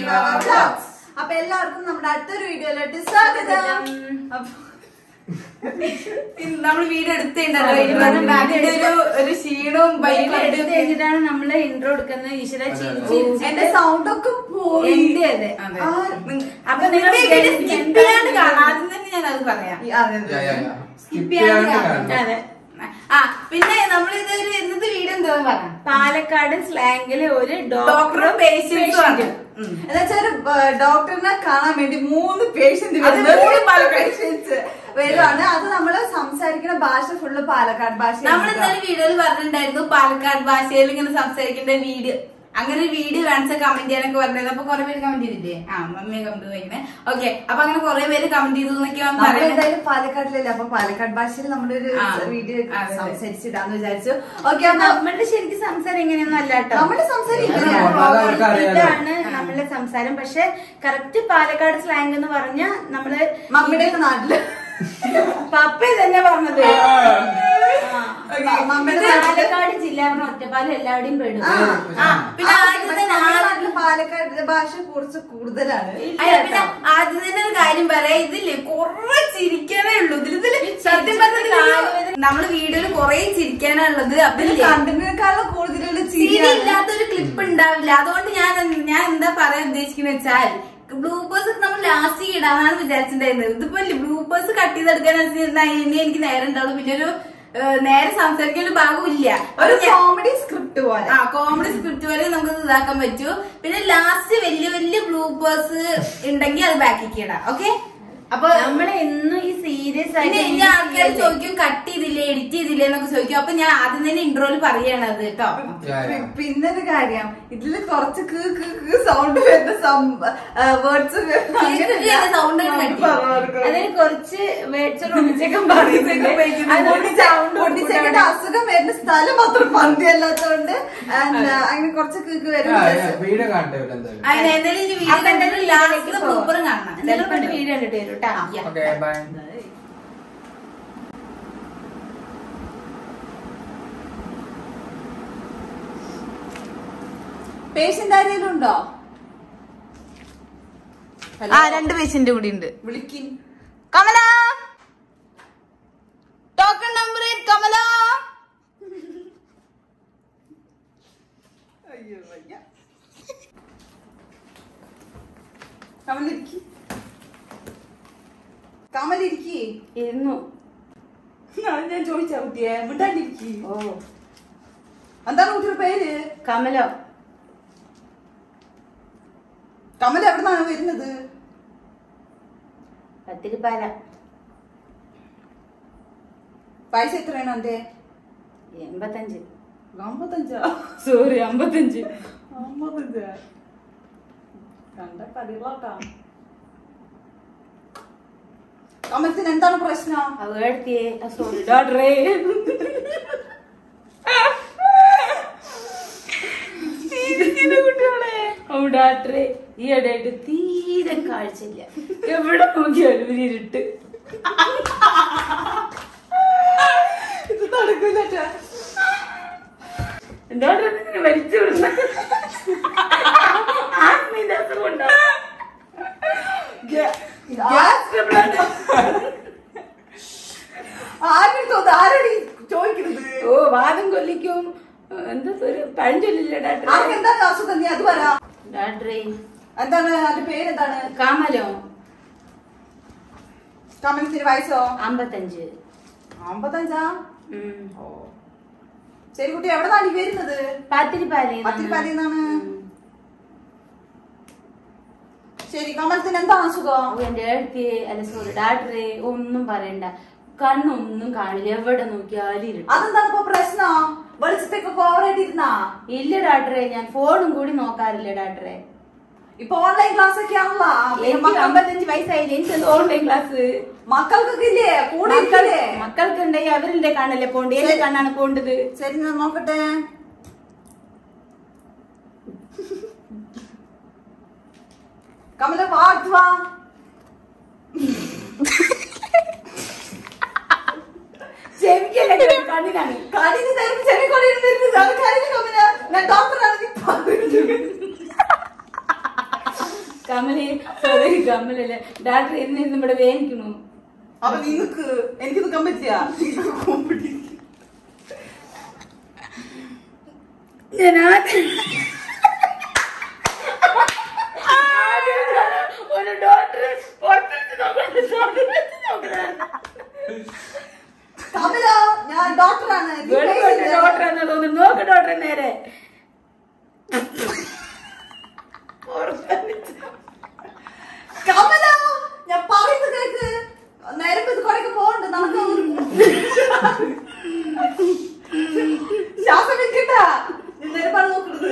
vlogs. അപ്പൊ എല്ലാവർക്കും നമ്മുടെ അടുത്തൊരു വീഡിയോയിലോട്ട് സ്വാഗതം അപ്പൊ നമ്മൾ വീഡിയോ എടുത്തിട്ടുണ്ടല്ലോ അതിന്റെ ഒരു ഒരു ക്ഷീണവും എടുത്ത് ബൈക്കും കഴിഞ്ഞിട്ടാണ് നമ്മള് ഇൻട്രോ എടുക്കുന്നത് ഈശ്വര ചിരിച്ച് എന്റെ സൗണ്ട് ഒക്കെ പോയി എന്റെ അതെ ആ, അപ്പൊ നിങ്ങൾ സ്കിപ്പ് ചെയ്യാണ്ട് കാണാം ആദ്യം തന്നെ ഞാൻ അത് പറയാം ഈ- അതെ, അതെ. സ്കിപ്പ് ചെയ്യാണ്ട് കാണാം അതെ ആ പിന്നെ നമ്മൾ ഇതൊരു ഇന്നത്തെ വീഡിയോ എന്താ പറയാം പാലക്കാട് സ്ലാങ്ങില് ഒരു ഡോക്ടറും പേഷ്യൻസും ആണ് ഉം. എന്നുവെച്ചാൽ ഒരു ഡോക്ടറിനെ കാണാൻ വേണ്ടി മൂന്ന് പേഷ്യന്റ് അത് മൂന്ന് പാലക്കാട്. പേഷ്യൻസ് വരുവാണ് അത് നമ്മള് സംസാരിക്കുന്ന ഭാഷ ഫുള്ള് പാലക്കാട് ഭാഷ നമ്മൾ ഇന്നലെ വീഡിയോയിൽ പറഞ്ഞിട്ടുണ്ടായിരുന്നു പാലക്കാട് ഭാഷയിൽ ഇങ്ങനെ സംസാരിക്കേണ്ട വീഡിയോ അങ്ങനെ ഒരു വീഡിയോ കാണിച്ച കമന്റ് ചെയ്യാനൊക്കെ പറഞ്ഞത് അപ്പൊ കുറെ പേര് കമന്റ് ചെയ്തില്ലേ ആ മമ്മി കമന്റ് ചെയ്തിങ്ങനെ ഓക്കെ അപ്പൊ അങ്ങനെ കുറെ പേര് കമന്റ് ചെയ്തു എന്നൊക്കെ വന്ന് നമ്മൾ പറയുന്നത് എന്തായാലും പാലക്കാടിലല്ലേ അപ്പൊ പാലക്കാട് ഭാഷയിൽ നമ്മളൊരു ആ. വീഡിയോ അതെ, അതെ. സംസാരിച്ചിടാന്ന് വിചാരിച്ചു ഓക്കെ അപ്പൊ നമ്മളുടെ ശരിക്കും സംസാരം എങ്ങനെയൊന്നും അല്ല കേട്ടോ നമ്മുടെ സംസാരം അല്ല, ഇങ്ങനെയാണ്. normal അവർക്ക് അറിയാലോ. ഇതാണ് നമ്മളുടെ സംസാരം പക്ഷെ കറക്റ്റ് പാലക്കാട് സ്ലാങ് എന്ന് പറഞ്ഞ നമ്മള് മമ്മിയുടെ ഒക്കെ നാട്ടില് പപ്പ തന്നെ പറഞ്ഞത് മ- മമ്മിയുടെ ഇത് നാട്ടില് പാലക്കാട് ജില്ല പറഞ്ഞ ഒറ്റപ്പാലം എല്ലാവരുടെയും പെടും ആ. ആ പിന്നെ ആ, ആദ്യം പക്ഷെ തന്നെ നമ്മുടെ ആ- നാട്ടില് പാലക്കാട് ഭാഷ കുറച്ച് കൂടുതലാണ് അല്ല, പിന്നെ ആദ്യം തന്നെ ഒരു കാര്യം പറയാം ഇതില്ലേ കൊറേ ചിരിക്കാനേ ഉള്ളൂ ഇതിൽ ഇതില് സത്യം പറഞ്ഞാൽ നമ്മള് വീഡിയോയിൽ കൊറേ ചിരിക്കാനാ ഉള്ളത് അപ്പൊ ഇതില് ഇല്ലേ, കണ്ടന്റിനേക്കാളും കൂടുതലുള്ള ചിരി ചിരിയാണ് ഇല്ലാത്തൊരു ക്ലിപ്പ് ഉണ്ടാവില്ല അതുകൊണ്ട് ഞാൻ ഞാൻ എന്താ പറയാൻ ഉദ്ദേശിക്കുന്നത് വെച്ചാൽ ബ്ലൂബേഴ്സ് നമ്മൾ ലാസ്റ്റ് ഇടാന്നാണ് വിചാരിച്ചിട്ടുണ്ടായിരുന്നത് ഇതിപ്പോ ബ്ലൂബേഴ്സ് കട്ട് ചെയ്തെടുക്കാൻ ഇനി എനിക്ക് നേരം ഉണ്ടാവുള്ളൂ പിന്നെ ഒരു ഏഹ്, നേരെ സംസാരിക്കാൻ ഒരു ഭാഗവും ഇല്ല ഒരു അപ്പൊ ഞാൻ- കോമഡി സ്ക്രിപ്റ്റ് പോലെ ആ കോമഡി സ്ക്രിപ്റ്റ് വരെ നമുക്ക് ഇത് ഇതാക്കാൻ പറ്റൂ പിന്നെ ലാസ്റ്റ് വലിയ വലിയ ബ്ലൂബേഴ്സ് ഉണ്ടെങ്കിൽ അത് ബാക്കിക്ക് ഇടാം ഓക്കെ അപ്പൊ നമ്മള് എന്നും ഈ സീരിയസ് പിന്നെ ആയിട്ട് ഇനി ആൾക്കാർ ചോദിക്കും കട്ട് ചെയ്തില്ലേ എഡിറ്റ് ചെയ്തില്ലേ എന്നൊക്കെ ചോദിക്കും അപ്പൊ ഞാൻ ആദ്യം തന്നെ ഇൻട്രോയിൽ പറയാണ് അത് കേട്ടോ പി- പിന്നൊരു കാര്യം ഇതില് കുറച്ച് കീ കീ കീ സൗണ്ട് വരുന്ന വേർഡ്സ് സൗണ്ട് കട്ടി അതിന് കുറച്ച് വേർഡ്സ് ഒന്നിച്ചേക്കാൻ പറയുന്നുണ്ട് അതുകൊണ്ട് sound പൊട്ടിച്ചേക്കേണ്ട അസുഖം വരുന്ന സ്ഥലം മാത്രം പന്തി അല്ലാത്തതുകൊണ്ട് and, uh, അങ്ങനെ കുറച്ച് കീക്ക് വരും വീഡിയോ കാണട്ടെ ഇവിടെ എന്തായാലും അതിന് എന്തായാലും ഇനി അപ്പൊ എന്തായാലും വീഡിയോ ലാസ്റ്റ് ഇതിലേക്ക് ബ്ലൂപ്പറും കാണണം എന്തായാലും കൊണ്ട് വീഡിയോ കണ്ടിട്ട് വരും കേട്ടോ Yeah. ഓക്കെ ബൈ പേഷ്യന്റ് ആരെങ്കിലും ഉണ്ടോ ആ രണ്ട് പേഷ്യന്റ് കൂടി ഉണ്ട് വിളിക്കും കമല ടോക്കൺ നമ്പർ കമല അയ്യോ വയ്യ കമലിരിക്കി കമലിരിക്കി ഇരുന്നു ഞാൻ ചോദിച്ചാ കുട്ടിയെ വിട്ടാണ്ടിരിക്കി ഓ എന്താണ് കുട്ടിയുടെ പേര് കമലോ കമൽ എവിടുന്നാണ് വരുന്നത് പത്തിരിപ്പാല പൈസ എത്രയാണ് എന്റെ എൺപത്തഞ്ച് അമ്പത്തഞ്ചാ സോറി അമ്പത്തഞ്ച് അമ്പത്തഞ്ചാ കണ്ട കടികളാട്ടാ കമലത്തിന് എന്താണ് പ്രശ്നം അവർക്ക് സോറി ഡോക്ടറേ ഓ ഡോക്ടറെ ഈ ഇടയായിട്ട് തീരെ കാഴ്ചയില്ല എവിടെ നോക്കിയാലും ഒരു ഇരുട്ട് ഇത് നടക്കൂലട്ടാ ഡോക്ടർ ഇങ്ങനെ വലിച്ചു വിടുന്ന ആത്മീയ അസുഖമുണ്ടോ ആരും തോന്നുന്നു ആരോട് ഈ ചോദിക്കുന്നത് ഓ വാദം കൊല്ലിക്കും എന്താ ഒരു പഴഞ്ചൊല്ലില്ല ഡോക്ടർ ആർക്ക് എന്താണ് അസുഖം നീ അത് പറ ഡോക്ടറെ എന്താണ് അതിന്റെ പേരെന്താണ് കാമലോ കമലത്തിന് വയസ്സോ അമ്പത്തഞ്ച് അമ്പത്തഞ്ചാ ഉം. ഓ ശരി കുട്ടി എവിടെ നാടി വരുന്നത് പാത്തിരിപ്പാലേ പത്തിരിപ്പാലിൽ നിന്നാണ് ശരി കമലത്തിന് എന്താണ് അസുഖം എന്റെ അടുത്ത് അല്ല സോറി ഡോക്ടറെ ഒന്നും പറയണ്ട കണ്ണൊന്നും കാണില്ല എവിടെ നോക്കിയാലും ഇരുട്ട് അതെന്താണ് ഇപ്പൊ പ്രശ്നം വെളിച്ചത്തേക്കൊക്കെ ഓവറായിട്ട് ഇരുന്നാ ഇല്ല ഡോക്ടറെ ഞാൻ ഫോണും കൂടി നോക്കാറില്ല ഡോക്ടറെ ഇപ്പൊ ഓൺലൈൻ ക്ലാസ് ഒക്കെ ആണല്ലോ പിന്നെ എനിക്ക് മക്ക- അമ്പത്തഞ്ച് വയസ്സായില്ലേ എനിക്ക് ഓൺലൈൻ ക്ലാസ് മക്കൾക്കൊക്കെ ഇല്ലേ കൂടെ ഇരിക്കല്ലേ മക്കൾക്ക് ഉണ്ടെങ്കിൽ അവരുടെ കണ്ണല്ലേ പോണ്ടേ എന്റെ കണ്ണാണ് പോണ്ടത് ശരി ഞാൻ നോക്കട്ടെ കമല വാട്ട് വാ ചെവിക്കല്ലേ കണ്ണിനാണ് കണ്ണിന് നേരം ചെവി കൊടിയിൽ വരുന്നത് അത് കരയില്ല കമല ഞാൻ ഡോക്ടറാണ് നീ പറഞ്ഞു കമല് സോറി കമലല്ലേ ഡോക്ടർ ഇരുന്നിരുന്ന് ഇവിടെ വേദനിക്കണു അപ്പൊ നിങ്ങക്ക് എനിക്ക് നിൽക്കാൻ പറ്റില്ല കോമഡി ഞാൻ ആദ്യം ആദ്യം ഒരു ഡോക്ടർ പുറത്തെടുത്ത് നോക്കണം കമല ഞാൻ ഡോക്ടറാണ് നീ patient ആണ്. ഡോക്ടർ എന്ന് തോന്നുന്നു നോക്ക് ഡോക്ടർ നേരെ കമല ഞാൻ പറയുന്നത് കേക്ക് നേരം ഇത് കുറേക്ക് പോകണ്ട് നമുക്ക് ശ്വാസം വെക്കണ്ട നീ നേരപ്പാട് നോക്കുന്നത്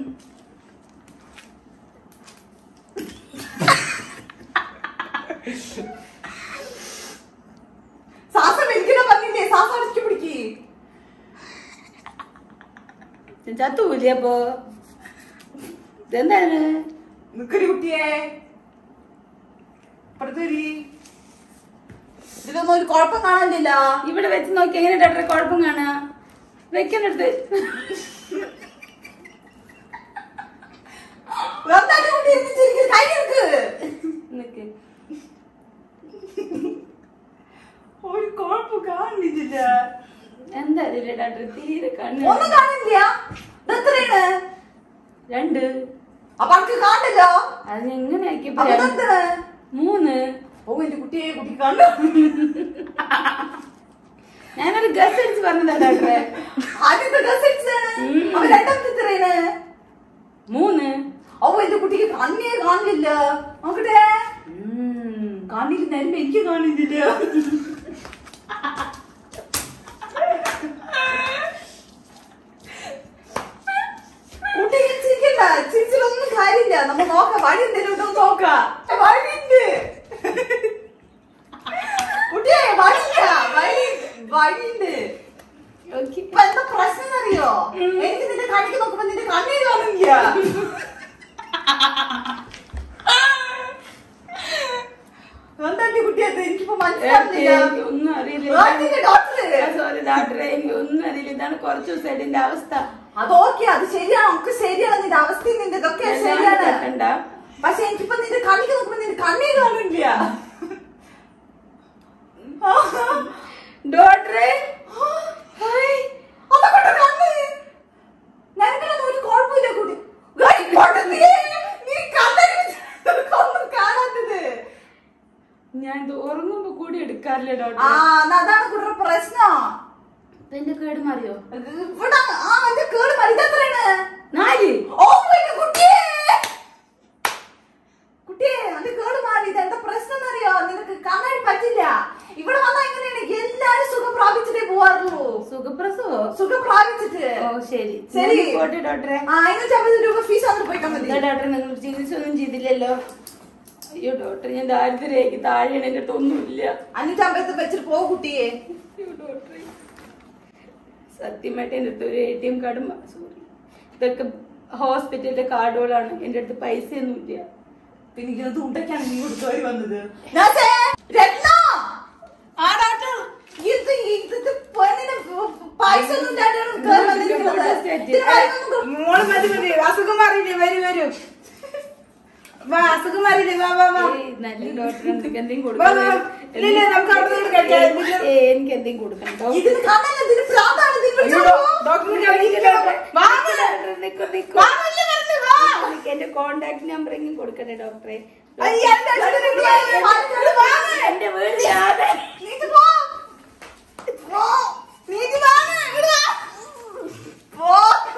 ശ്വാസം വലിക്കണ പറഞ്ഞില്ലേ ശ്വാസം അടിച്ചു പിടിക്ക് ചത്തൂല്ലേ അപ്പൊ ഇതെന്താണ് നിക്കടി കുട്ടിയെ ഇപ്പഴത്തേരി ഇതിലൊന്നും ഒരു കുഴപ്പം കാണാനില്ല ഇവിടെ വെച്ച് നോക്കി എങ്ങനെ ഡോക്ടറെ കുഴപ്പം കാണാ വെക്കണടുത്ത് വെറുതെ കുട്ടി എത്തിച്ചിരിക്കുന്നത് കൈ എടുക്ക് നിക്ക് ഒരു കുഴപ്പം കാണുന്നില്ല എന്താ അറിയില്ല ഡോക്ടർ തീരെ കണ്ണ് ഒന്നും കാണില്ല ഇതെത്രയാണ് രണ്ട് അപ്പൊ അനക്ക് കാണില്ലോ അത് എങ്ങനെ ആക്കിയപ്പോ അപ്പൊ രണ്ട്? ഇതെത്ര മൂന്ന് ഓ എന്റെ കുട്ടിയെ കുട്ടി കണ്ടു ഞാനൊരു ഗസ് അടിച്ച് പറഞ്ഞതാ ഡോക്ടറെ ആദ്യത്തെ ഡ്രസ് അടിച്ചാണ് ഉം. അപ്പൊ രണ്ടാമത്തെ എത്രയാണ് മൂന്ന് ഓ എന്റെ കുട്ടിക്ക് കണ്ണേ കാണില്ല നോക്കട്ടെ ഉം. കാണില്ലായിരുന്നു എനിക്ക് കാണില്ല കുട്ടി ചിരിക്കണ്ട ചിരിച്ചിലൊന്നും കാര്യമില്ല നമ്മ നോക്കാം വഴി എന്തെങ്കിലും ഉണ്ടോ എന്ന് നോക്കാം വഴിയുണ്ട് കുട്ടിയെ വഴിയില്ല വഴി വഴിയുണ്ട് ഓക്കേ. ഇപ്പൊ എന്താ പ്രശ്നം അറിയോ എനിക്ക് നിന്റെ കണ്ണിക്ക് നോക്കുമ്പോ നിന്റെ കണ്ണീര് കാണില്ല എന്താ കുട്ടിയത് എനിക്കിപ്പോ മനസ്സിലാവുന്നില്ല എനിക്ക് ഒന്നും അറിയില്ല വേണ്ടില്ല ഡോക്ടറെ സോറി ഡോക്ടറെ എനിക്ക് ഒന്നും അറിയില്ല ഇതാണ് കുറച്ച് ദിവസമായിട്ട് എന്റെ അവസ്ഥ അത് ഓക്കെ അത് ശരിയാണ് നമുക്ക് ശരിയാണ് നിന്റെ അവസ്ഥയും നിന്റെ ഇതൊക്കെ ഞാൻ ശരിയാണ് തട്ടണ്ട. പക്ഷെ എനിക്കിപ്പോ നിന്റെ കണ്ണിക്ക് നോക്കുമ്പോ നിന്റെ കണ്ണീർ കാണില്ല ഡോക്ടറെ ഹായ്, അതൊക്കെ കണ്ണ് നിനക്കിനൊന്നും ഒരു കുഴപ്പമില്ല കുട്ടി ഗൈ, പൊട്ടത്തി, നീ കണ്ണിന് ഒന്നും കാണാത്തത് ഞാൻ ഇത് ഉറങ്ങുമ്പോ കൂടി എടുക്കാറില്ല ആ ഡോക്ടർ എന്നാ അതാണ് കുട്ടറ പ്രശ്നം എന്റെ കേട് മാറിയോ ഇത് ഇവിടെ ആ എന്റെ കേട് മരിതെത്രയാണ് നാല് ഓ എന്റെ കുട്ടിയെ കുട്ടിയെ എന്റെ കേട് മാറി ഇത് എന്താ പ്രശ്നം അറിയോ നിനക്ക് കാണാൻ പറ്റില്ല ഇവിടെ വന്നാ എങ്ങനെയാണ് എല്ലാരും സുഖം പ്രാപിച്ചിട്ടേ പോവാറുള്ളൂ സുഖപ്രസവോ സുഖം പ്രാപിച്ചിട്ട് ഓ ശരി ശരി. ഞാൻ പോട്ടെ ഡോക്ടറെ ആ അഞ്ഞൂറ്റമ്പത് രൂപ ഫീസ് വന്നിട്ട് പോയിക്കാൻ മതി എന്താ ഡോക്ടറെ നിങ്ങൾ ചികിത്സ ഒന്നും ചെയ്തില്ലല്ലോ അയ്യോ ഡോക്ടർ ഞാൻ ദാരിദ്ര്യക്ക് താഴെയാണ് എന്റെ അടുത്ത് ഒന്നുമില്ല അഞ്ഞൂറ്റമ്പത് വെച്ചിട്ട് പോ കുട്ടിയെ അയ്യോ ഡോക്ടറെ സത്യമായിട്ട് എൻ്റെ അടുത്ത് ഒരു എ ടി എം കാർഡും സോറി ഇതൊക്കെ ഹോസ്പിറ്റലിലെ കാർഡുകളാണ് എൻ്റെ അടുത്ത് പൈസയൊന്നുമില്ല പിന്നെ ഇങ്ങനെ ഉണ്ടൊക്കെയാണ് നീ കൊടുത്തോരി വന്നത് നാസേ, രത്ന! ആ ഡോക്ടർ ഇത് ഇത് ഇത് പെണ്ണിന് പൈസ ഒന്നും ഇല്ലാണ്ടാണ് കേറി വന്നിരിക്കുന്നത്. ഇതിന് മരുന്നൊന്നും കൊ- മോള് മതി മതി അസുഖം മാറിയില്ലേ വരൂ വരൂ വാ അസുഖം മാറിയില്ലേ വാ വാ വാ ഏയ്, നല്ല ഡോക്ടർ എനിക്ക് എന്തെങ്കിലും വാ, വാ, വാ. ഇല്ല, ഇല്ല, നമുക്ക് അവിടെ നിന്ന് കഴിക്കാം. എന്തെങ്കിലും- ഏയ്, എനിക്ക് എന്തെങ്കിലും കൊടുക്കണം ഡോക്ടർ ഇതിന് കണ്ണല്ല ഇതിന് പ്രാന്താണ് ഇതിന് അയ്യോ, വിളിച്ചോളൂ. ഡോക്ടറിനെ കാണിക്കില്ല ഡോക്ടർ. വാ, വാ. നിക്കൂ, നിക്കൂ. വാ, വല്ല മരുന്ന്, വാ. എനിക്ക് എന്റെ കോണ്ടാക്ട് നമ്പർ എങ്കിലും കൊടുക്കണേ ഡോക്ടറെ അയ്യ, എന്റെ അച്ഛനെ ഇങ്ങ് വാ, വാ, വാ. എന്റെ വീട് യാതെ നീറ്റ് പോ. പോ. നീറ്റ് വാ, ഇങ്ങട് വാ. പോ.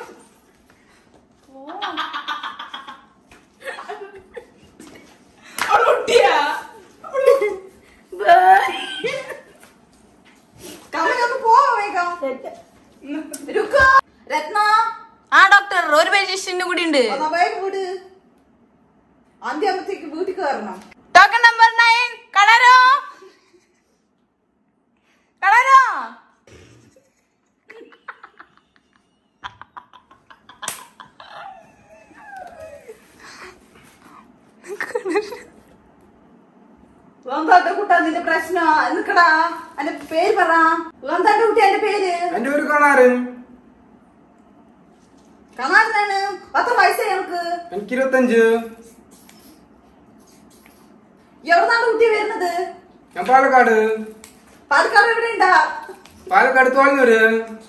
അവിടെ ഒട്ടിയാ? കമലൊന്ന് പോ വേഗം. രുക്കോ. രത്ന ആ ഡോക്ടർ ഒരു പേഷ്യന്റ് കൂടി ഉണ്ട് എന്നാ വേഗം വിട് അന്ത്യാകുമ്പത്തേക്ക് വീട്ടിൽ കയറണം ടോക്കൺ നമ്പർ നയൻ കളരോ കളരോ എന്താ കുട്ടാ നിന്റെ പ്രശ്നം നിക്കടാ എന്റെ പേര് പറ എന്താ കുട്ടി എന്റെ പേര് എന്റെ ഒരു കാണാറ് കാണാനാണ് പത്ത് വയസ്സായി നമുക്ക് എനിക്ക് ഇരുപത്തഞ്ച് എവിടുന്നാണ് കുട്ടി വരുന്നത് ഞാൻ പാലക്കാട് പാലക്കാട് എവിടെ ഉണ്ടാ പാലക്കാട് തോന്നൂര്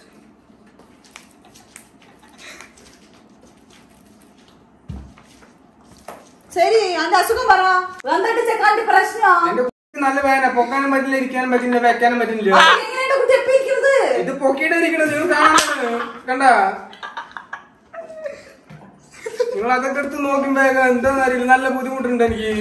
ശരി അന്റെ അസുഖം പറ എന്നിട്ട് ചെക്കാന്റെ പ്രശ്നം എന്റെ കുട്ടിക്ക് നല്ല വേദന പൊക്കാനും പറ്റില്ല ഇരിക്കാനും പറ്റില്ല വെക്കാനും പറ്റില്ല എങ്ങനെയാണ് കുട്ടി എപ്പോ ഇരിക്കുന്നത് ഇത് പൊക്കിയിട്ട് ഇരിക്കണത് നിങ്ങൾ കാണാൻ കണ്ട നിങ്ങൾ അതൊക്കെ എടുത്ത് നോക്കുമ്പോ എന്താന്ന് അറിയില്ല നല്ല ബുദ്ധിമുട്ടുണ്ട് എനിക്ക്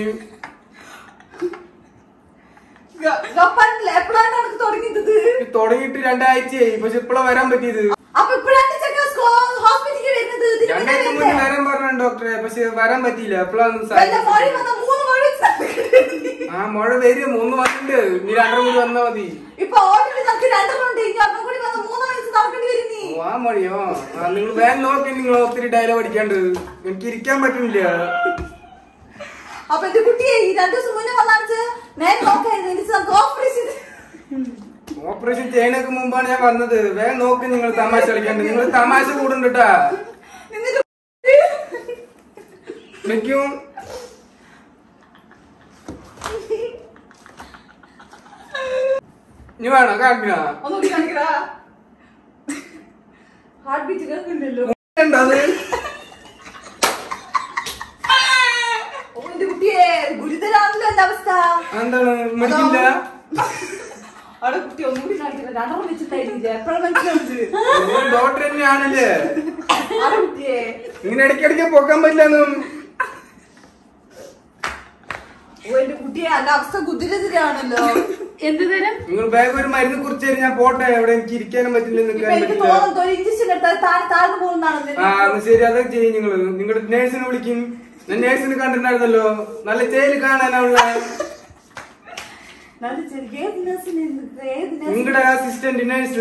ഗപ്പനില്ല എപ്പോഴാണ് എനിക്ക് തുടങ്ങിയത് ഇത് തുടങ്ങിയിട്ട് രണ്ടാഴ്ചയായി പക്ഷെ ഇപ്പളാ വരാൻ പറ്റിയത് അപ്പൊ ഇപ്പോഴാണ് ചെക്ക ഹോസ്പിറ്റലിൽ വരുന്നത് ഇതിന് മുന്നേ രണ്ടാഴ്ച മുന്നേ വരണ്ടേ? വരാൻ പറഞ്ഞു ഡോക്ടറെ പക്ഷെ വരാൻ പറ്റിയില്ല എപ്പോഴാണ് വല്ല മഴ വന്ന മൂന്ന് മഴ ആ മഴ വരും ഒന്ന് വന്നിട്ടുണ്ട് നീ രണ്ടര കൂടി വന്നാ മതി ഇപ്പൊ ഓൾറെഡി നമുക്ക് രണ്ടെണ്ണം ഉണ്ട് ഇനി ഒരെണ്ണം കൂടി വന്ന് മൂന്ന് മണിക്ക് നടക്കേണ്ടി വരും നീ ഓ, ആ മഴയോ ആ നിങ്ങൾ വേഗം നോക്കി നിങ്ങൾ ഒത്തിരി ഡയലോഗ് അടിക്കാണ്ട് എനിക്ക് ഇരിക്കാൻ പറ്റുന്നില്ല അപ്പൊ എന്റെ കുട്ടിയെ ഈ രണ്ടു ദിവസം മുന്നേ വന്നാച്ച് നേരെ നോക്കായിരുന്നു എനിക്ക് നമുക്ക് ഓപ്പറേഷൻ ഓപ്പറേഷൻ ചെയ്യണക്ക് മുമ്പാണ് ഞാൻ വന്നത് വേഗം നോക്ക് നിങ്ങൾ തമാശ കളിക്കാണ്ട് നിങ്ങൾ തമാശ കൂടുന്നുണ്ടാ നിങ്ങൾക്ക് വെക്കും ഇനി വേണോ കാണിക്കണ ഒന്നുകൂടി കാണിക്കടാ ഹാർട്ട് ബീറ്റ് കേൾക്കുന്നുണ്ടല്ലോ അത് ഓ എന്റെ കുട്ടിയെ ഗുരുതരാണല്ലോ എന്റെ അവസ്ഥ എന്താണ് മടിക്കില്ല അവിടെ കുട്ടി ഒന്നുകൂടി കാണിക്കട്ടെ രണ്ടെണ്ണം വെച്ചിട്ടായിരിക്കില്ല എപ്പോഴും മനസ്സിലാവുന്നത് ഡോക്ടർ തന്നെയാണല്ലേ അവിടെ കുട്ടിയെ ഇങ്ങനെ ഇടയ്ക്കിടയ്ക്ക് പൊക്കാൻ പറ്റില്ലെന്നും ഓ എന്റെ കുട്ടിയെ എന്റെ അവസ്ഥ ഗുരുതരാണല്ലോ എന്ത് തരം നിങ്ങൾ വേഗം ഒരു മരുന്ന് കുറിച്ച് ഞാൻ പോട്ടെ അവിടെ എനിക്ക് ഇരിക്കാനും പറ്റില്ല ഇപ്പൊ നിൽക്കാനും എനിക്ക് പറ്റില്ല തോന്നുന്നു ഒരു ഇഞ്ചക്ഷൻ എടുത്താൽ താഴെ താഴ്ന്നു പോകുന്നതാണ് ആ എന്നാ ശരി അതൊക്കെ ചെയ്യും നിങ്ങൾ നിങ്ങളുടെ നേഴ്സിനെ വിളിക്കും ഞാൻ നേഴ്സിനെ കണ്ടിട്ടുണ്ടായിരുന്നല്ലോ നല്ല ചേല് കാണാനുള്ള നല്ല ചെറിയ ഏത് നഴ്സിന് ഏത് നഴ്സിന് നിങ്ങളുടെ അസിസ്റ്റന്റ് നേഴ്സ്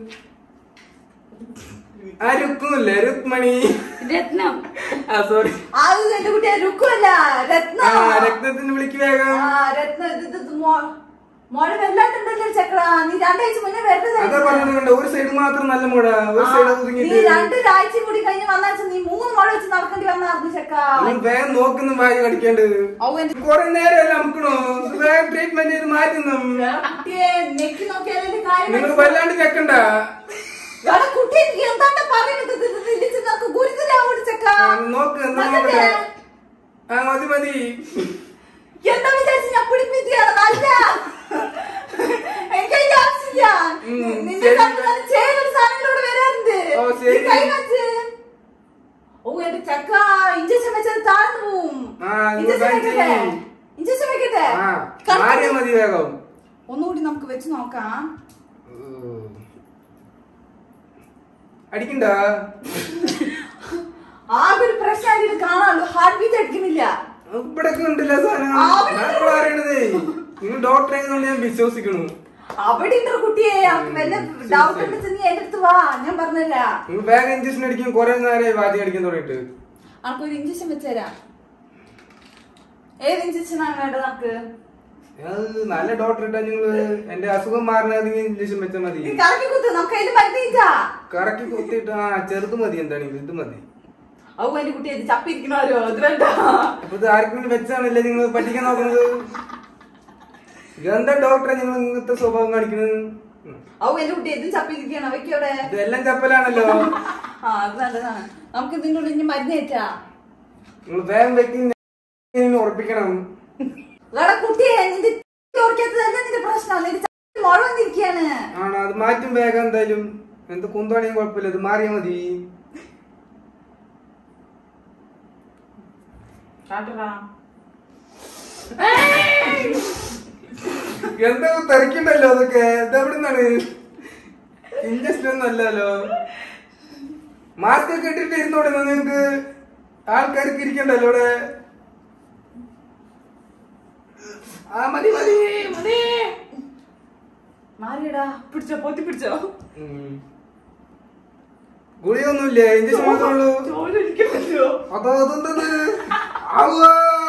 ആ രുക്കുന്നില്ലേ രുക്മണി രത്നം ആ സോറി അത് എന്റെ കുട്ടിയെ രുക്കുമല്ല രത്ന ആ രക്തത്തിന് വിളിക്ക് വേഗം ആ രത്ന ഇത് ഇത് ഇത് മോ- മോളെ വെള്ളാട്ടുണ്ടല്ലോ ചക്ര നീ രണ്ടാഴ്ച മുന്നേ അതാ വരുന്നത് പറഞ്ഞത് ഒരു സൈഡ് മാത്രം നല്ല മുഴ ഒരു സൈഡ് നീ ഒതുങ്ങിട്ട് രണ്ടൊരാഴ്ച കൂടി കഴിഞ്ഞ് വന്നാച്ച നീ മൂന്ന് മുഴ വെച്ച് നടക്കേണ്ടി വന്നായിരുന്നു ചക്ക നിങ്ങൾ വേഗം നോക്കുന്നു വായി കടിക്കാണ്ട് ഔ എന്റെ കൊറേ നേരമല്ല നമുക്കണോ വേഗം ട്രീറ്റ്മെന്റ് ചെയ്ത് മാറ്റുന്നു കുട്ടിയെ നെക്കി നോക്കിയാലേ കാര്യം നിങ്ങൾ മനസ്സിലാവും. വല്ലാണ്ട് ചെക്കണ്ട എടാ കുട്ടി നീ എന്താണ് പറയുന്നത് ഇത് ഇത് ഇല്ലിച്ച് നിനക്ക് ഗുരുതരാവോട് ചക്ക ആ, നോക്ക് എന്താ നോക്കട്ടെ. നോക്കട്ടെ ആ മതി മതി എന്താ വിചാരിച്ച് ഞാൻ പിടിപ്പിക്കുകയാണ് നല്ല എനിക്ക് അതിന്റെ ആവശ്യമില്ല ഉം, നിന്റെ ശരി. കണ്ണിൽ ചേരുന്ന സാധനങ്ങളോട് വരാറുണ്ട് ഓ, ശരി. നീ കൈ വെച്ച്. ഓ എന്റെ ചക്ക ഇഞ്ചക്ഷൻ വെച്ചത് താഴ്ന്നു പോവും ആ, നിങ്ങൾ ഇഞ്ചക്ഷൻ കാണിച്ച് വെക്കട്ടെ ചെയ്യ്. ഇഞ്ചക്ഷൻ വെക്കട്ടെ ആ കറക്റ്റ് മാറിയാ മതി വേഗം ഒന്നുകൂടി നമുക്ക് വെച്ച് നോക്കാം അടിക്കണ്ട ആകെ ഒരു പ്രശ്നമായിട്ട് കാണാനുള്ളൂ ഹാർട്ട് ബീറ്റ് അടിക്കുന്നില്ല ഇവിടൊക്കെ ഉണ്ടല്ലോ സാധനം ആ, അവിടെ ഞാൻ ഇപ്പോൾ അറിയണതേ നിങ്ങൾ ഡോക്ടറെ ആയതുകൊണ്ട് ഞാൻ വിശ്വസിക്കണു അവിടെ ഉണ്ട് കുട്ടിയെ അവർക്ക് വല്ല ഡൗട്ട് ഉണ്ടെന്ന് നീ എന്റെ അടുത്ത് വാ ഞാൻ പറഞ്ഞല്ല നിങ്ങൾ വേഗം ഇഞ്ചക്ഷൻ അടിക്കും കുറെ നേരമായി വാദ്യം അടിക്കാൻ തുടങ്ങിയിട്ട് അനക്കൊരു ഇഞ്ചക്ഷൻ വെച്ചുതരാം ഏത് ഇഞ്ചക്ഷൻ ആണ് വേണ്ടത് നമുക്ക് അത് നല്ല ഡോക്ടർ ഇട്ടാ നിങ്ങള് എന്റെ അസുഖം മാറണമെങ്കിൽ ഇഞ്ചക്ഷൻ വെച്ചാൽ മതി നീ കറക്കി കുത്ത് നമുക്ക് അതിന് മരുന്നിച്ചാ കറക്കി കുത്തിയിട്ട് ആ ചെറുത് മതി എന്താണെങ്കിൽ ഇത് മതി ഔ എന്റെ കുട്ടി ഇത് ചപ്പിരിക്കണല്ലോ അത് വേണ്ട അപ്പൊ ഇത് ആർക്കും വേണ്ടി വെച്ചാണല്ലേ നിങ്ങൾ പഠിക്കാൻ നോക്കുന്നത് ഇതെന്താ ഡോക്ടറെ നിങ്ങൾ ഇങ്ങനത്തെ സ്വഭാവം കാണിക്കുന്നത് ഉം. ഔ എന്റെ കുട്ടി ഇതും ചപ്പിരിക്കണം വെക്കവിടെ ഇതെല്ലാം ചപ്പലാണല്ലോ ആ അത് നല്ലതാണ് നമുക്ക് ഇതിന്റെ ഉള്ളിൽ ഇനി മരുന്ന് ഏറ്റാ നിങ്ങൾ വേഗം വെക്കും ഉറപ്പിക്കണം വേറെ കുട്ടിയെ നിന്റെ ഓർക്കാത്തതല്ല നിന്റെ പ്രശ്നം നിന്റെ ചപ്പി മുഴ വന്നിരിക്കാണ് ആണോ അത് മാറ്റും വേഗം എന്തായാലും എന്ത് കുന്താണെങ്കിൽ കുഴപ്പമില്ല ഇത് മാറിയാ മതി എന്താ തെറിക്കണ്ടല്ലോ അതൊക്കെ ഇതെവിടെ നിന്നാണ് ഇൻജസ്റ്റ് ഒന്നും അല്ലല്ലോ മാസ്ക് ഒക്കെ ഇട്ടിട്ട് ഇരുന്നോടെ നിങ്ങക്ക് ആൾക്കാർക്ക് ഇരിക്കണ്ടല്ലോ ഇവിടെ ആ മതി മതി മതി മാറിയടാ പിടിച്ചോ പൊത്തി പിടിച്ചോ ഉം. ഗുളിയൊന്നുമില്ല ഇഞ്ചക്ഷൻ മാത്രമേ ഉള്ളൂ ചോദിക്കണല്ലോ അതോ അതെന്തത് ആവോ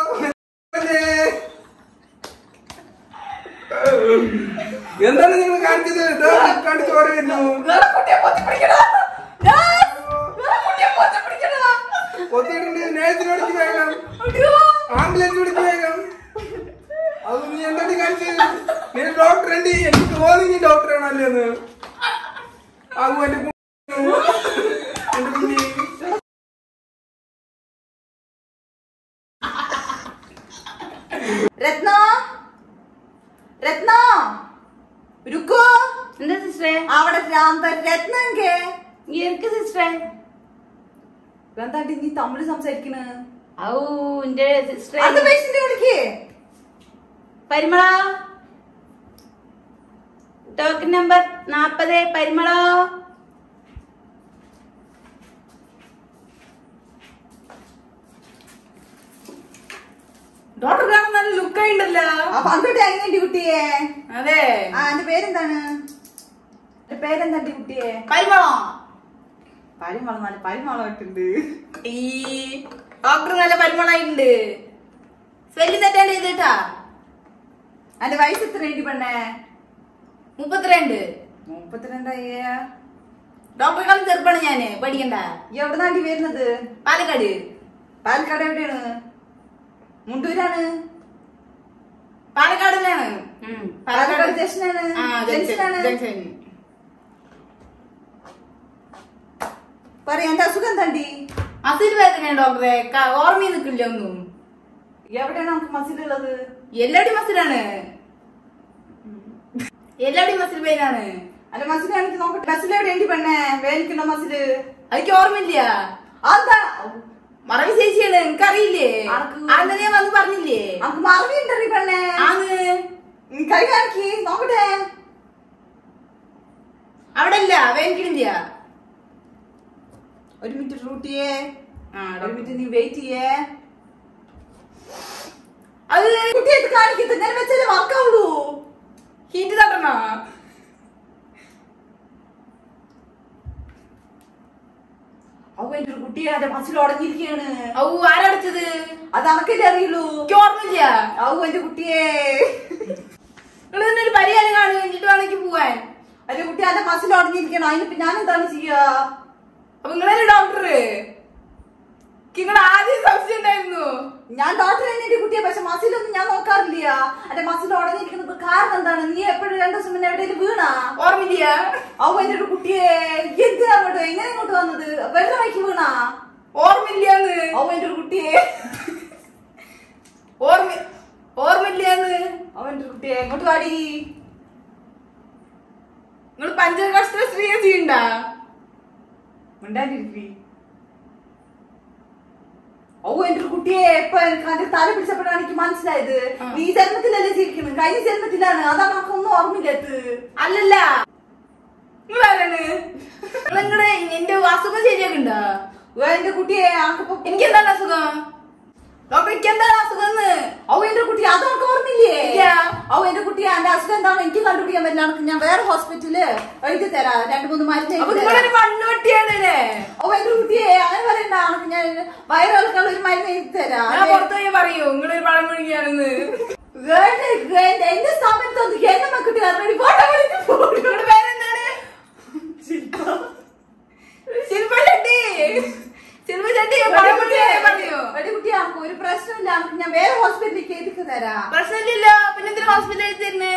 എന്താണ് നിങ്ങൾ കാണിച്ചത് ഇതാ കാണിച്ചു പറയുന്നു വേറെ കുട്ടിയെ പൊത്തി പിടിക്കടാ ഞാൻ വേറെ കുട്ടിയെ പൊത്തി പിടിക്കടാ കൊത്തിയിട്ടുണ്ട് നേരത്തിന് വിളിക്ക് വേഗം അയ്യോ ആംബുലൻസ് വിളിക്ക് വേഗം അത് നീ എന്താ കാണിച്ചത് നീ ഡോക്ടർ ഉണ്ട് എനിക്ക് തോന്നി നീ ഡോക്ടർ ആണല്ലേ എന്ന് ആകു എന്റെ കു- എന്റെ കുഞ്ഞി രത്ന രത്ന രുക്കോ എന്താ സിസ്റ്ററെ അവിടെ ഭ്രാന്ത രത്ന എങ്കേ എനിക്ക് സിസ്റ്ററെ എന്താണ്ടി നീ തമിഴ് സംസാരിക്കണ് ഔ എന്റെ സിസ്റ്ററെ അടുത്ത പേഷ്യന്റ് വിളിക്കേ പരിമള ടോക്കൺ നമ്പർ നാപ്പത് പരിമള ഡോക്ടർ കാണാൻ നല്ല ലുക്കായി ഉണ്ടല്ലോ ആ പണ്ടോട്ടെ എങ്ങനെയുണ്ട് കുട്ടിയെ അതെ ആ എന്റെ പേരെന്താണ് എന്റെ പേരെന്താണ്ടി കുട്ടിയെ പരിമള പരിമളം നല്ല പരിമളം ഇട്ടുണ്ട് ഈ ഡോക്ടർ നല്ല പരിമളായിട്ടുണ്ട് സ്പെല്ലിംഗ് തെറ്റാണ്ട് ചെയ്തിട്ടാ എന്റെ വയസ്സ് എത്രയുണ്ട് പെണ്ണേ മുപ്പത്തിരണ്ട് മുപ്പത്തിരണ്ടായ ഡോക്ടറെക്കാളും ചെറുപ്പാണ് ഞാന് പഠിക്കണ്ട എവിടെ നാട്ടി വരുന്നത് പാലക്കാട് പാലക്കാട് എവിടെയാണ് മുണ്ടൂരാണ് പാലക്കാട് തന്നെയാണ് ഉം, പാലക്കാട് ജംഗ്ഷനാണ് ആ, ജംഗ്ഷൻ, ജംഗ്ഷനാണ് ജംഗ്ഷൻ. പറയാ എന്റെ അസുഖം എന്താണ്ടി മസിൽ വേദനയാണ് ഡോക്ടറെ ക- ഓർമ്മയിൽ നിൽക്കില്ല ഒന്നും എവിടെയാണ് നമുക്ക് മസിലുള്ളത് എല്ലാവരുടെയും മസിലാണ് എല്ലാവരുടെയും മസിൽ പെയിനാണ് അല്ല മസിൽ എനിക്ക് നോക്കട്ടെ മസിൽ എവിടെയുണ്ട് പെണ്ണേ വേലിക്കുന്ന മസില് അതൊക്കെ ഓർമ്മയില്ല അതാ മറവി ചേച്ചിയാണ് എനിക്കറിയില്ലേ ആർക്ക്? അന്ന് ഞാൻ വന്ന് പറഞ്ഞില്ലേ നമുക്ക് മറവിയുണ്ടറി പെണ്ണേ ആന്ന് ഉം, കൈ കാണിക്ക് നോക്കട്ടെ അവിടെ ഇല്ല വേനിക്കിടില്ല ഒരു മിനിറ്റ് റൂട്ടിയേ ആ ഒരു ഡോക്ടർ. മിനിറ്റ് നീ വെയിറ്റ് ചെയ്യേ അത് കുട്ടിയെ കാണിക്കത്ത് ഞാൻ വെച്ചാലേ വർക്കാവുള്ളൂ ഹീറ്റ് തട്ടണോ അവ എന്റെ ഒരു കുട്ടിയെ എന്റെ മസിൽ ഉടഞ്ഞിരിക്കുകയാണ് ഔ ആരടച്ചത് അത് അനക്കല്ലേ അറിയുള്ളൂ എനിക്ക് ഓർമ്മയില്ല ഔ എന്റെ കുട്ടിയെ നിങ്ങൾ തന്നെ ഒരു പരിഹാരം കാണുക എന്നിട്ട് വേണമെങ്കിൽ പോവാൻ എന്റെ കുട്ടി എന്റെ മസിൽ ഉടഞ്ഞിരിക്കണം അതിനിപ്പോ ഞാൻ എന്താണ് ചെയ്യാ അപ്പൊ നിങ്ങളല്ലേ ഡോക്ടർ നിങ്ങൾ ആദ്യം സംശയം ഉണ്ടായിരുന്നു ഞാൻ ഡോക്ടർ തന്നെ എന്റെ കുട്ടിയെ പക്ഷെ മസിലൊന്നും ഞാൻ നോക്കാറില്ല എന്റെ മസിൽ ഉടഞ്ഞിരിക്കുന്നത് കാരണം എന്താണ് നീ എപ്പോഴും രണ്ടു ദിവസം മുന്നേ എവിടെയും വീണാ ഓർമ്മയില്ല ഔ എന്റെ ഒരു കുട്ടിയെ എന്തിനാ അങ്ങോട്ട് എങ്ങനെ ഇങ്ങോട്ട് വന്നത് വെള്ളം വയ്ക്ക് വീണാ ഓർമ്മയില്ലാന്ന് ഔ എന്റെ ഒരു കുട്ടിയെ ഓർമ്മ ഓർമ്മയില്ലാന്ന് ഔ എന്റെ ഒരു കുട്ടിയെ ഇങ്ങോട്ട് വാടി നിങ്ങൾ പഞ്ചകഷ്ട സ്ത്രീ ചെയ്യണ്ടാ മിണ്ടാണ്ടിരിക്കി ഓ എന്റെ ഒരു കുട്ടിയെ ഇപ്പൊ എനിക്ക് അതിന്റെ തല പിടിച്ചപ്പോഴാണ് എനിക്ക് മനസ്സിലായത് ആ. നീ ജന്മത്തിലല്ലേ ജീവിക്കുന്നത് കഴിഞ്ഞ ജന്മത്തിലാണ് അതാണ് നമുക്ക് ഒന്നും ഓർമ്മയില്ലത് അല്ലല്ല നിങ്ങൾ ആരാണ് നിങ്ങൾ നിങ്ങളുടെ എന്റെ അസുഖം ശരിയാക്കുണ്ടോ ഓ എന്റെ കുട്ടിയെ ആക്കിപ്പോ എനിക്ക് എന്താണ് അസുഖം ഡോക്ടർ എനിക്ക് എന്താണ് അസുഖം ഓ എന്റെ കുട്ടി അത് നമുക്ക് ഓർമ്മയില്ലേ ഇല്ല. ഓ എന്റെ കുട്ടി എന്റെ അസുഖം എന്താണെന്ന് എനിക്ക് കണ്ടുപിടിക്കാൻ പറ്റില്ല എനിക്ക് ഞാൻ വേറെ ഹോസ്പിറ്റലില് എഴുതി തരാം രണ്ടു മൂന്ന് മരുന്ന് അപ്പൊ എഴുതി നിങ്ങളൊരു തരാം മണ്ണുവട്ടിയാണ് അല്ലേ ഓ എന്റെ കുട്ടിയെ അങ്ങനെ പറയണ്ട എനിക്ക് ഞാൻ വയറിളക്കുള്ള ഒരു മരുന്ന് എഴുതി തരാം ഞാൻ പുറത്തു പോയി പറയൂ നിങ്ങളൊരു പഴം കുഴിക്കുകയാണെന്ന് വേണ്ട, വേണ്ട. എന്റെ സ്ഥാപനത്തൊന്നും എന്നെ മക്കുട്ടി കാരണം ഫോട്ടോ വിളിച്ച് പോടും നിങ്ങളുടെ പേരെന്താണ് ശില്പ ചെട്ടി ശില്പ ചെട്ടി പഴം കുഴിക്കുകയാണെന്ന് പറയൂ കുട്ടി നമുക്ക് ഒരു പ്രശ്നമില്ല നമുക്ക് ഞാൻ വേറെ ഹോസ്പിറ്റലിലേക്ക് എഴുതി തരാം പ്രശ്നമില്ലല്ലോ പിന്നെ എന്തിനാ ഹോസ്പിറ്റലിൽ തരുന്നേ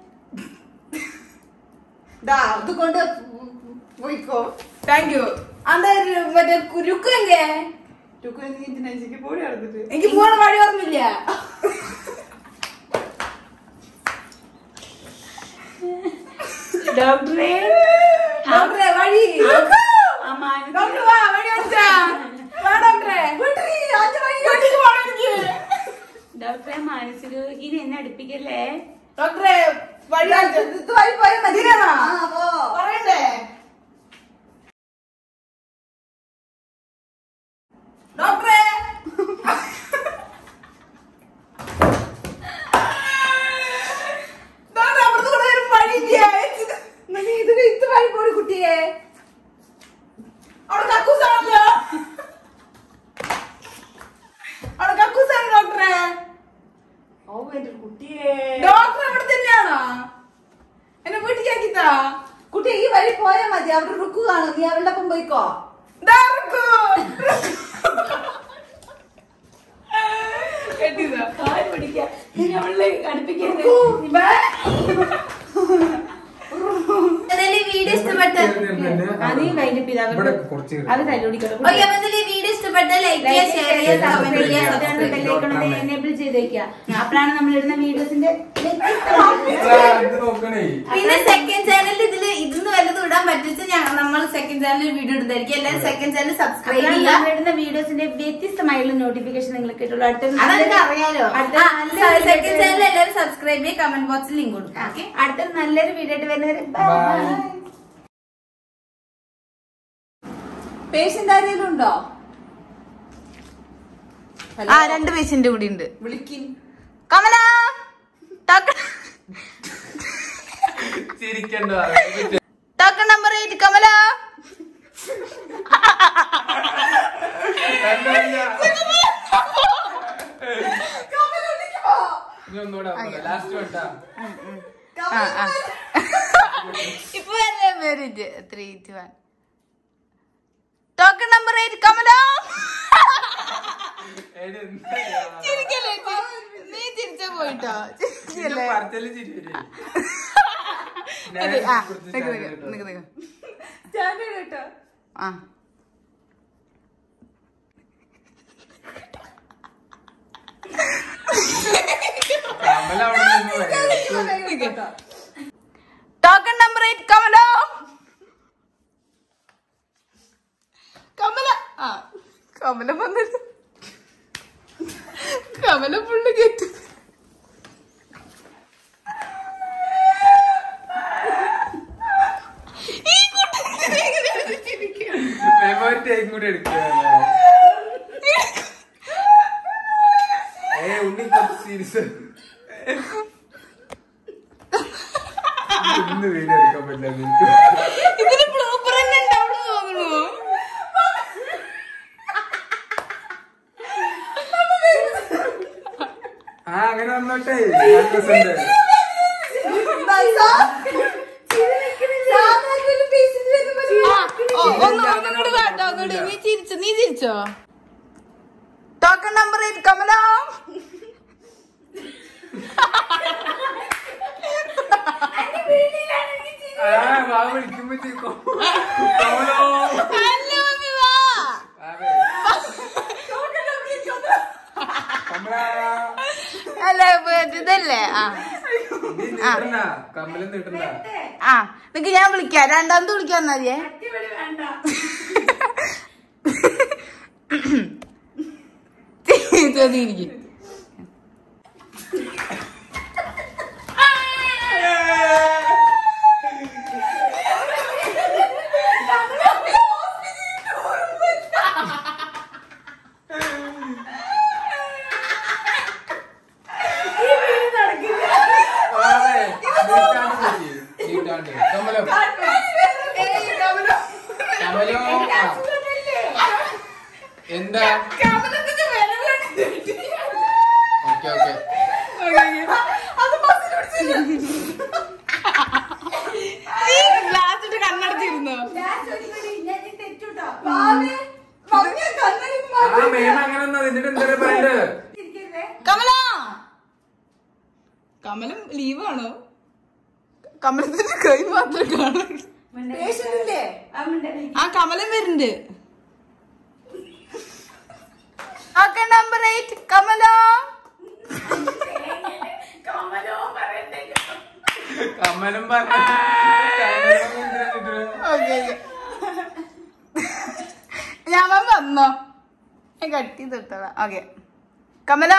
ദാ ഇത് കൊണ്ട് പോയിക്കോ താങ്ക് യു അന്താ മറ്റേ കുരുക്ക് എങ്കേ ടുക്കു നീ ഇതിനനുസരിച്ച് പോടി നടന്നിട്ട് എനിക്ക് പോണ വഴി ഓർമ്മില്ല ഡോക്ടറെ ഡോക്ടറെ വഴി അമ്മ ഡോക്ടർ വാ വഴി കാണിച്ചാ വാ ഡോക്ടറെ വിട്ടടി, അച്ഛൻ വഴി വീട്ടിലേക്ക് പോണം എനിക്ക്. ഡോക്ടറെ മാനസിക രോഗിനെ എന്നെ അടുപ്പിക്കല്ലേ ഡോക്ടറെ വഴി കാണിച്ച്. ഇത് വഴി പോയാൽ മതി ഇതിനാണോ? ആ, പോ. പറയണ്ടേ ഡോക്ടറെ ഡോക്ടർ അപ്പുറത്ത് കൂടെ ഒരു വഴിയില്ല എന്നാ നീ ഇത് ഇത് വഴി പോടി കുട്ടിയെ അവിടെ കക്കൂസാണല്ലോ അവിടെ കക്കൂസാണ് ഡോക്ടറെ ഓ എന്റെ കുട്ടിയെ ഡോക്ടർ അവിടെ തന്നെയാണോ എന്നെ വീട്ടിലേക്കിത്താ കുട്ടി ഈ വഴി പോയാൽ മതി അവിടെ റുക്കു കാണും നീ അവളുടെ ഒപ്പം പോയിക്കോ കെട്ടിയതാ കാല് പിടിക്കാം നമ്മള് അടുപ്പിക്കരുത് എന്തായാലും ഈ വീഡിയോ ഇഷ്ടപ്പെട്ട അത് വൈകിട്ട് ഇവിടെ കുറച്ച് അത് തല്ലുപിടിക്കണം ഓക്കെ അപ്പൊ എന്തായാലും ഈ വീഡിയോ ഇഷ്ടപ്പെട്ട ലൈക്ക് ചെയ്യുക ഷെയർ ചെയ്യുക കമന്റ് ചെയ്യുക സബ്സ്ക്രൈബ് എനേബിൾ ചെയ്തേക്കുക അപ്പോഴാണ് നമ്മൾ ഇടുന്ന വീഡിയോസിന്റെ ഇത് നോക്കണേ പിന്നെ സെക്കൻഡ് ചാനൽ ഇതില് ഇതിന്ന് വല്ലതും ഇടാൻ പറ്റിച്ച് ഞങ്ങൾ നമ്മൾ സെക്കൻഡ് ചാനലിൽ വീഡിയോ ഇടുന്നതായിരിക്കും എല്ലാവരും സെക്കൻഡ് ചാനൽ സബ്സ്ക്രൈബ് ചെയ്യുക നമ്മൾ ഇടുന്ന വീഡിയോസിന്റെ വ്യത്യസ്തമായുള്ള നോട്ടിഫിക്കേഷൻ നിങ്ങൾക്ക് കിട്ടുള്ളൂ അടുത്ത അതെനിക്ക് അറിയാലോ അടുത്ത സെക്കൻഡ് ചാനൽ എല്ലാവരും സബ്സ്ക്രൈബ് ചെയ്യുക കമന്റ് ബോക്സിൽ ലിങ്ക് കൊടുക്കും ഓക്കെ അടുത്ത നല്ലൊരു വീഡിയോ ആയിട്ട് വരുന്നവരെ ബൈ പേഷ്യന്റ് ആരെങ്കിലും ഉണ്ടോ ആ രണ്ട് പേഷ്യന്റ് കൂടി ഉണ്ട് വിളിക്കിൻ കമല ചിരിക്കണ്ട token number eight Kamala last വട്ടാ ഇപ്പൊ വരുന്ന പേര് three two one token number eight Kamala ചിരിക്കല്ലേ ചി- നീ ചിരിച്ച പോയിട്ടോ ചിരിക്കല്ലേ പറത്തല് ചിരി വരും. അതെ, ആ, ഞാൻ കുറച്ച് നിക്ക്, നിക്ക്, ചാനൽ നിക്ക്, നിക്ക്. സ്റ്റാൻഡേർഡ് കേട്ടോ ആ കമല അവിടെ നിന്ന് വരും. കേട്ടോ token number eight Kamala Kamala ആ കമല വന്നിട്ട് കമല ഫുള്ള് കേട്ടു ഈ കുട്ടി എങ്ങനെയാണ് ചിരിക്കുക? മെമ്മോറി ടേക്കും കൂടെ എടുക്കുക ഏ ഉണ്ണി കുറച്ച് സീരിയസ് ഇന്ന് വീഡിയോ എടുക്കാൻ പറ്റില്ല നിനക്ക് ഇതിന് ബ്ലൂപ്പർ തന്നെ ഉണ്ടാവുള്ളൂ തോന്നുന്നു ആ അങ്ങനെ വന്നോട്ടെ ഞാൻ പ്രസന്റ് ഓ, ഒന്ന് ഒന്നുകൂടി കേട്ടോ ഒന്നുകൂടി നീ ചിരിച്ചോ നീ ചിരിച്ചോ ടോക്കൺ നമ്പർ എയ്റ്റ് കമല ആ വാ വിളിക്കുമ്പോ ചിരിക്കും കമലോ അല്ല മമ്മി വാ അതെ കമല അല്ല ഇത് ഇതല്ലേ ആ നീ നീട്ടണ്ട കമലും നീട്ടണ്ട ആ നിക്ക് ഞാൻ വിളിക്കാം രണ്ടാമത് വിളിക്കാൻ മതിയേ ചോദിക്കും അതെ നീട്ടാണ്ട് വിളിക്ക്. നീട്ടാണ്ട് കമലം കമലോ ആ. എന്താ ഓക്കെ ഓക്കെ ഗ്ലാസ് ഇട്ട് കണ്ണടച്ചിരുന്നോ ആ മേമ അങ്ങനെ വന്നാ എന്നിട്ട് എന്താ പറയണ്ടേ കമല കമലം ലീവാണോ കമലത്തിന്റെ കൈ മാത്രം കാണാൻ പേഷ്യന്റില്ലേ ആ കമലം വരുന്നുണ്ട് okay number eight Kamala Kamalam പറഞ്ഞു ഓക്കെ ഞാൻ വന്നോ ഞാൻ കട്ടി തൊട്ടതാ ഓക്കെ കമല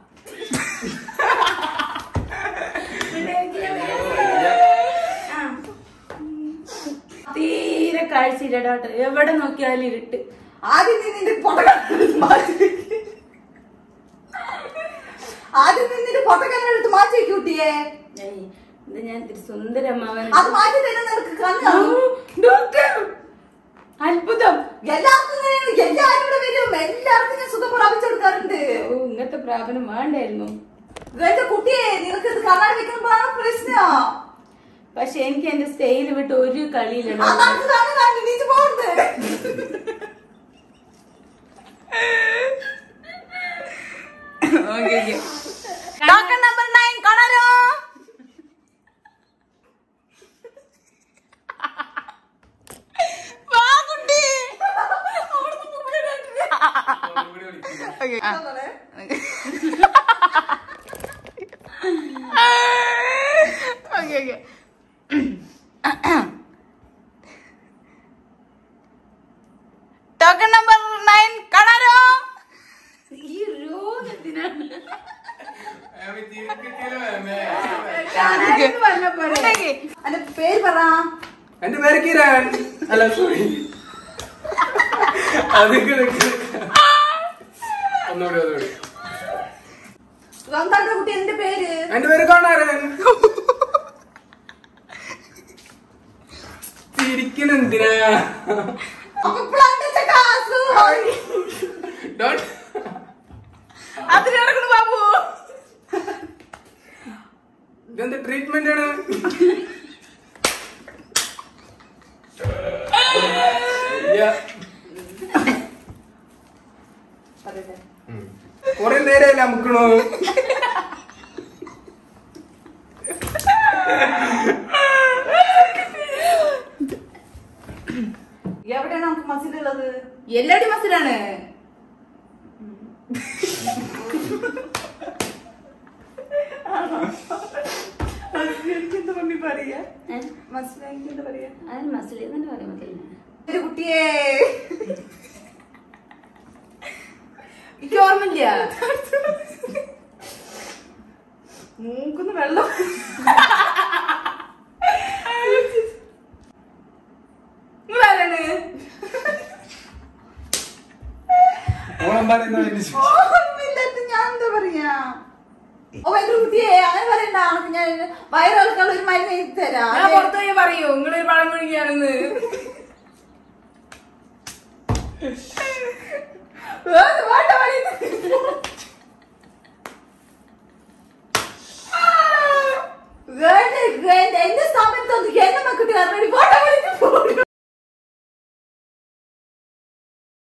തീരെ കാഴ്ചയില്ല ഡോക്ടർ എവിടെ നോക്കിയാലും ഇരുട്ട് ആദ്യം നീ നിന്റെ പൊട്ടക്കണ്ണെടുത്ത് മാറ്റി വെക്ക്. ആദ്യം നീ നിന്റെ പൊട്ടക്കണ്ണെടുത്ത് മാറ്റി വെക്ക് കുട്ടിയെ ഏയ്, ഇത് ഞാൻ ഇത്തിരി സുന്ദരമ്മാവൻ അത് മാറ്റി തരുന്ന നിനക്ക് കണ്ണാണ് ഡോക്ടർ അത്ഭുതം എല്ലാവർക്കും ഇങ്ങനെയാണ് എല്ലാവരും ഇവിടെ വരും എല്ലാവർക്കും ഞാൻ സുഖം പ്രാപിച്ചെടുക്കാറുണ്ട് ഓ ഇങ്ങനത്തെ പ്രാപനം വേണ്ടായിരുന്നു എന്റെ കുട്ടിയെ നിനക്ക് ഇത് കണ്ണാടി വെക്കുമ്പോഴാണ് പ്രശ്നം പക്ഷെ എനിക്ക് എന്റെ സ്റ്റൈൽ വിട്ട് ഒരു കളിയില്ല ഡോക്ടർ. അതാണ് കാണു കാണു നീച്ച് പോകുന്നത് ടോക്കൺ നമ്പർ നയൻ കാണാലോ വാ കുട്ടി Okay, ആ. Okay, okay. Token number nine കാണാലോ ഈ രോഗത്തിനാണ് പറഞ്ഞ പോലെ ഉണ്ടെങ്കി. അന്റെ പേര് പറ എന്റെ പേര് കിരൺ അല്ല സോറി അതൊക്കെ ഒന്നുകൂടി ഒന്നുകൂടി സ്വന്തം കുട്ടി എന്റെ പേര് എന്റെ പേര് കാണാരൻ ചിരിക്കണെന്തിനാ അപ്പൊ ഇപ്പളാണ് ചെക്ക അസുഖം. Don't- അതിന് നടക്കണു ബാബു ഇതെന്ത് ട്രീറ്റ്മെന്റ് ആണ് Yeah. ഉം. കൊറേ നേരമല്ല അമുക്കണു എവിടെയാണ് നമുക്ക് മസിലുള്ളത് എല്ലാടി മസിലാണ് എന്താ മമ്മി പറയാ മനസ്സിലാക്കി എന്താ പറയാ അതിന് മസിലി തന്നെ പറയാൻ പറ്റില്ല ഒരു കുട്ടിയെ എനിക്ക് ഓർമ്മയില്ല മൂക്കുന്ന് വെള്ളം നിങ്ങൾ ആരാണ് ഓണം പറയുന്ന വലിയ ഓർമ്മയില്ലാത്ത ഞാൻ എന്താ പറയാ ഓ എന്റെ കുട്ടിയെ അങ്ങനെ പറയണ്ട അവൾക്ക് ഞാൻ വയറിളക്കാനുള്ള ഒരു മരുന്ന് എഴുതി തരാം ഞാൻ പുറത്തു പോയി പറയൂ നിങ്ങളൊരു പഴം കുഴിക്കുകയാണെന്ന് വേറെ വേണ്ട പറയുന്നത്. വേണ്ട, വേണ്ട. എന്റെ സ്ഥാപനത്തൊന്നും എന്നെ മക്കുട്ടി പറഞ്ഞു പോട്ടെ